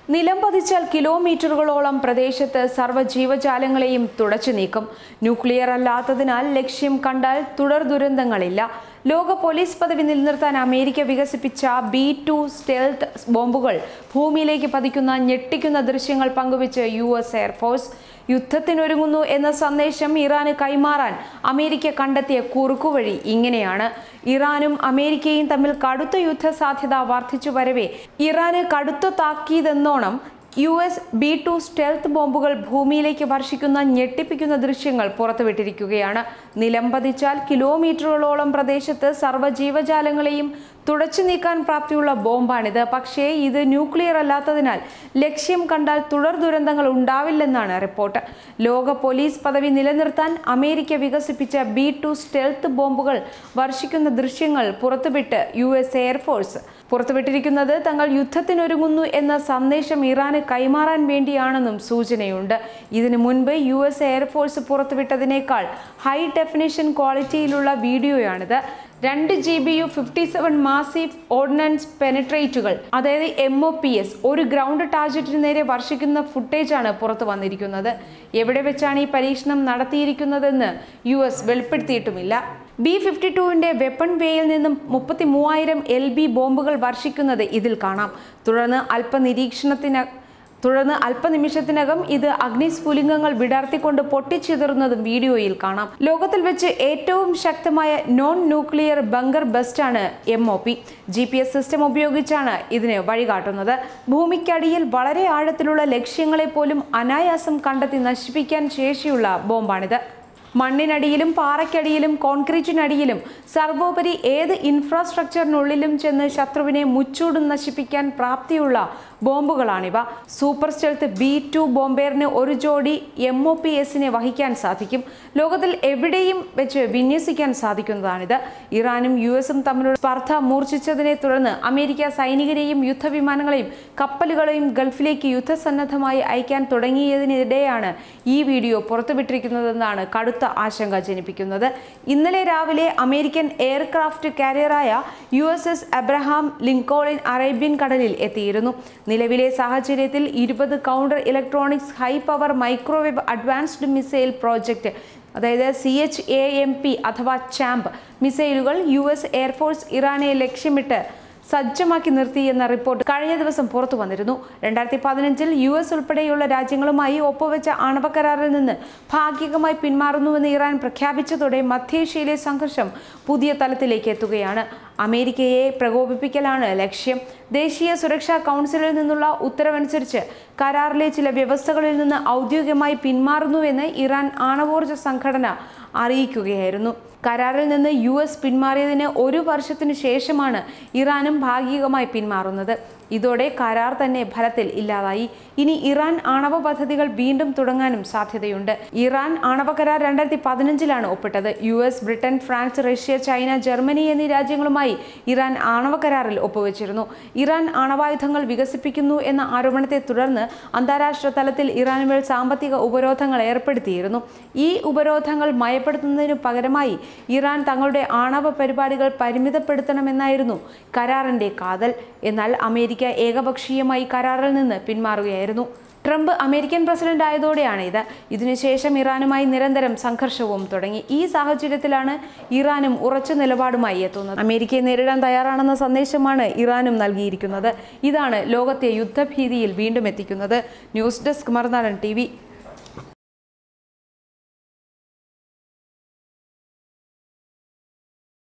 നിലം പതിച്ചാൽ കിലോമീറ്ററുകളോളം പ്രദേശത്ത് സർവ്വ ജീവജാലങ്ങളെയും തുടച്ചു നീക്കും ന്യൂക്ലിയർ അല്ലാത്തതിനാൽ ലക്ഷ്യം കണ്ടാൽ തുടർ ദുരന്തങ്ങളില്ല ലോക പോലീസ് പദവി നിലനിർത്താൻ അമേരിക്ക വികസിപ്പിച്ച ബി ടു സ്റ്റെൽത്ത് ബോംബുകൾ ഭൂമിയിലേക്ക് പതിക്കുന്ന ഞെട്ടിക്കുന്ന ദൃശ്യങ്ങൾ പങ്കുവച്ച് യു എസ് എയർഫോഴ്സ് യുദ്ധത്തിനൊരുങ്ങുന്നു എന്ന സന്ദേശം ഇറാന് കൈമാറാൻ അമേരിക്ക കണ്ടെത്തിയ കുറുക്കുവഴി ഇങ്ങനെയാണ് ഇറാനും അമേരിക്കയും തമ്മിൽ കടുത്ത യുദ്ധ സാധ്യത വർദ്ധിച്ചു വരവേ ഇറാന് കടുത്ത താക്കീതെന്നോണം U S B two stealth ബോംബുകൾ ഭൂമിയിലേക്ക് വർഷിക്കുന്ന ഞെട്ടിപ്പിക്കുന്ന ദൃശ്യങ്ങൾ പുറത്തുവിട്ടിരിക്കുകയാണ് നിലം പതിച്ചാൽ കിലോമീറ്ററുകളോളം പ്രദേശത്ത് സർവ്വ ജീവജാലങ്ങളെയും തുടച്ചു നീക്കാൻ പ്രാപ്തിയുള്ള ബോംബാണിത് പക്ഷേ ഇത് ന്യൂക്ലിയർ അല്ലാത്തതിനാൽ ലക്ഷ്യം കണ്ടാൽ തുടർ ദുരന്തങ്ങൾ ഉണ്ടാവില്ലെന്നാണ് റിപ്പോർട്ട് ലോക പോലീസ് പദവി നിലനിർത്താൻ അമേരിക്ക വികസിപ്പിച്ച ബി ടു സ്റ്റെൽത്ത് ബോംബുകൾ വർഷിക്കുന്ന ദൃശ്യങ്ങൾ പുറത്തുവിട്ട് യു എസ് എയർഫോഴ്സ് പുറത്തുവിട്ടിരിക്കുന്നത് തങ്ങൾ യുദ്ധത്തിനൊരുങ്ങുന്നു എന്ന സന്ദേശം ഇറാന് കൈമാറാൻ വേണ്ടിയാണെന്നും സൂചനയുണ്ട് ഇതിനു മുൻപ് യു എസ് എയർഫോഴ്സ് പുറത്തുവിട്ടതിനേക്കാൾ ഹൈ ഡെഫിനിഷൻ ക്വാളിറ്റിയിലുള്ള വീഡിയോയാണിത് രണ്ട് G B U fifty seven massive ordinance പെനട്രേറ്റുകൾ അതായത് എം ഒ പി എസ് ഒരു ഗ്രൗണ്ട് ടാർജറ്റിന് നേരെ വർഷിക്കുന്ന ഫുട്ടേജാണ് പുറത്തു വന്നിരിക്കുന്നത് എവിടെ വെച്ചാണ് ഈ പരീക്ഷണം നടത്തിയിരിക്കുന്നതെന്ന് യു എസ് വെളിപ്പെടുത്തിയിട്ടുമില്ല ബി ഫിഫ്റ്റി ടുവിന്റെ വെപ്പൺ വേയിൽ നിന്നും മുപ്പത്തി മൂവായിരം എൽ ബി ബോംബുകൾ വർഷിക്കുന്നത് ഇതിൽ കാണാം തുടർന്ന് അല്പനിരീക്ഷണത്തിന് തുടർന്ന് അല്പനിമിഷത്തിനകം ഇത് അഗ്നിസ്ഫുലിംഗങ്ങൾ വിടർത്തിക്കൊണ്ട് പൊട്ടിച്ചിതറുന്നതും വീഡിയോയിൽ കാണാം ലോകത്തിൽ വെച്ച് ഏറ്റവും ശക്തമായ നോൺ ന്യൂക്ലിയർ ബങ്കർ ബസ്റ്റാണ് M O P G P S system ഉപയോഗിച്ചാണ് ഇതിന് വഴികാട്ടുന്നത് ഭൂമിക്കടിയിൽ വളരെ ആഴത്തിലുള്ള ലക്ഷ്യങ്ങളെ പോലും അനായാസം കണ്ടെത്തി നശിപ്പിക്കാൻ ശേഷിയുള്ള ബോംബാണിത് മണ്ണിനടിയിലും പാറയ്ക്കടിയിലും കോൺക്രീറ്റിനടിയിലും സർവോപരി ഏത് ഇൻഫ്രാസ്ട്രക്ചറിനുള്ളിലും ചെന്ന് ശത്രുവിനെ മുച്ചൂടും നശിപ്പിക്കാൻ പ്രാപ്തിയുള്ള ബോംബുകളാണിവ സൂപ്പർ സ്റ്റെൽത്ത് ബി ടു ബോംബേറിന് ഒരു ജോഡി എം ഒ പി എസിനെ വഹിക്കാൻ സാധിക്കും ലോകത്തിൽ എവിടെയും വെച്ച് വിന്യസിക്കാൻ സാധിക്കുന്നതാണിത് ഇറാനും യു എസും തമ്മിലുള്ള സ്പർദ്ധ മൂർച്ഛിച്ചതിനെ തുടർന്ന് അമേരിക്ക സൈനികരെയും യുദ്ധവിമാനങ്ങളെയും കപ്പലുകളെയും ഗൾഫിലേക്ക് യുദ്ധസന്നദ്ധമായി അയക്കാൻ തുടങ്ങിയതിനിടെയാണ് ഈ വീഡിയോ പുറത്തുവിട്ടിരിക്കുന്നതെന്നാണ് കടുത്ത ആശങ്ക ജനിപ്പിക്കുന്നത് ഇന്നലെ രാവിലെ അമേരിക്കൻ എയർക്രാഫ്റ്റ് കാരിയറായ U S S Abraham Lincoln Arabian കടലിൽ എത്തിയിരുന്നു നിലവിലെ സാഹചര്യത്തിൽ ഇരുപത് counter electronics high power microwave advanced missile project അതായത് C H A M P അഥവാ ചാമ്പ് മിസൈലുകൾ യു എസ് എയർഫോഴ്സ് ഇറാനെ ലക്ഷ്യമിട്ട് സജ്ജമാക്കി നിർത്തി എന്ന റിപ്പോർട്ട് കഴിഞ്ഞ ദിവസം പുറത്തു വന്നിരുന്നു രണ്ടായിരത്തി പതിനഞ്ചിൽ യു എസ് ഉൾപ്പെടെയുള്ള രാജ്യങ്ങളുമായി ഒപ്പുവെച്ച ആണവ കരാറിൽ നിന്ന് ഭാഗികമായി പിന്മാറുന്നുവെന്ന് ഇറാൻ പ്രഖ്യാപിച്ചതോടെ മധ്യേഷ്യയിലെ സംഘർഷം പുതിയ തലത്തിലേക്ക് എത്തുകയാണ് അമേരിക്കയെ പ്രകോപിപ്പിക്കലാണ് ലക്ഷ്യം ദേശീയ സുരക്ഷാ കൗൺസിലിൽ നിന്നുള്ള ഉത്തരവനുസരിച്ച് കരാറിലെ ചില വ്യവസ്ഥകളിൽ നിന്ന് ഔദ്യോഗികമായി പിന്മാറുന്നുവെന്ന് ഇറാൻ ആണവോർജ സംഘടന അറിയിക്കുകയായിരുന്നു കരാറിൽ നിന്ന് യു എസ് പിന്മാറിയതിന് ഒരു വർഷത്തിനു ശേഷമാണ് ഇറാനും ഭാഗികമായി പിന്മാറുന്നത് ഇതോടെ കരാർ തന്നെ ഫലത്തിൽ ഇല്ലാതായി ഇനി ഇറാൻ ആണവ പദ്ധതികൾ വീണ്ടും തുടങ്ങാനും സാധ്യതയുണ്ട് ഇറാൻ ആണവ കരാർ രണ്ടായിരത്തി പതിനഞ്ചിലാണ് ഒപ്പിട്ടത് U S Britain France Russia China Germany എന്നീ രാജ്യങ്ങളുമായി ഇറാൻ ആണവ കരാറിൽ ഒപ്പുവെച്ചിരുന്നു ഇറാൻ ആണവായുധങ്ങൾ വികസിപ്പിക്കുന്നു എന്ന ആരോപണത്തെ തുടർന്ന് അന്താരാഷ്ട്ര തലത്തിൽ ഇറാനുമേൽ സാമ്പത്തിക ഉപരോധങ്ങൾ ഏർപ്പെടുത്തിയിരുന്നു ഈ ഉപരോധങ്ങൾ മയപ്പെടുത്തുന്നതിനു പകരമായി ഇറാൻ തങ്ങളുടെ ആണവ പരിപാടികൾ പരിമിതപ്പെടുത്തണമെന്നായിരുന്നു കരാറിന്റെ കാതൽ എന്നാൽ അമേരിക്ക ഏകപക്ഷീയമായി കരാറിൽ നിന്ന് പിന്മാറുകയായിരുന്നു ട്രംപ് അമേരിക്കൻ പ്രസിഡന്റ് ആയതോടെയാണ് ഇത് ഇതിനുശേഷം ഇറാനുമായി നിരന്തരം സംഘർഷവും തുടങ്ങി ഈ സാഹചര്യത്തിലാണ് ഇറാനും ഉറച്ച നിലപാടുമായി എത്തുന്നത് അമേരിക്കയെ നേരിടാൻ തയ്യാറാണെന്ന സന്ദേശമാണ് ഇറാനും നൽകിയിരിക്കുന്നത് ഇതാണ് ലോകത്തെ യുദ്ധഭീതിയിൽ വീണ്ടും എത്തിക്കുന്നത് ന്യൂസ് ഡെസ്ക് മറുനാടൻ ടി